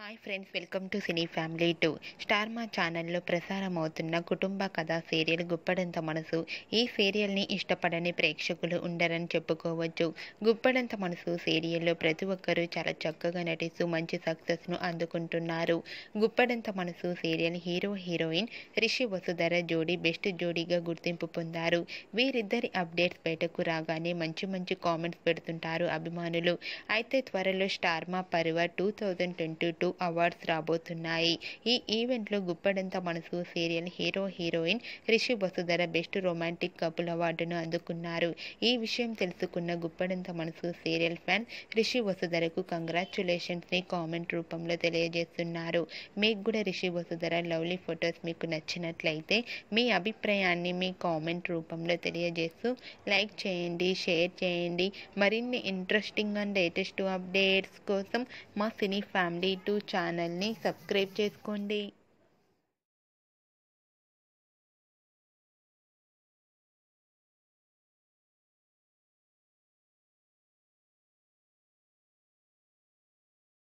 hi friends welcome to cine family two star Maa ఛానల్లో ప్రసారం అవుతున్న కుటుంబ కథ సీరియల్ గుప్పడంత మనసు ఈ సీరియల్ని ఇష్టపడని ప్రేక్షకులు ఉండరని చెప్పుకోవచ్చు గుప్పడంత మనసు సీరియల్లో ప్రతి ఒక్కరూ చాలా చక్కగా నటిస్తూ మంచి సక్సెస్ను అందుకుంటున్నారు Guppedantha Manasu serial hero heroine Rishi Vasudhara జోడీ బెస్ట్ జోడీగా గుర్తింపు పొందారు వీరిద్దరి అప్డేట్స్ బయటకు రాగానే మంచి మంచి కామెంట్స్ పెడుతుంటారు అభిమానులు అయితే త్వరలో స్టార్ మా పరువ two thousand twenty two awards రాబోతున్నాయి ఈ ఈవెంట్లో Guppedantha Manasu serial hero heroine Rishi Vasudhara best romantic couple అవార్డును అందుకున్నారు ఈ విషయం తెలుసుకున్న గుప్పడంత మనసు సీరియల్ ఫ్యాన్ రిషి వసుధరకు కంగ్రాచులేషన్స్ని కామెంట్ రూపంలో తెలియజేస్తున్నారు మీకు కూడా రిషి వసుధర లవ్లీ ఫొటోస్ మీకు నచ్చినట్లయితే మీ అభిప్రాయాన్ని మీ కామెంట్ రూపంలో తెలియజేస్తూ లైక్ చేయండి షేర్ చేయండి మరిన్ని ఇంట్రెస్టింగ్ అండ్ లేటెస్ట్ అప్డేట్స్ కోసం మా సినీ ఫ్యామిలీ టూ ఛానల్ని సబ్స్క్రైబ్ చేసుకోండి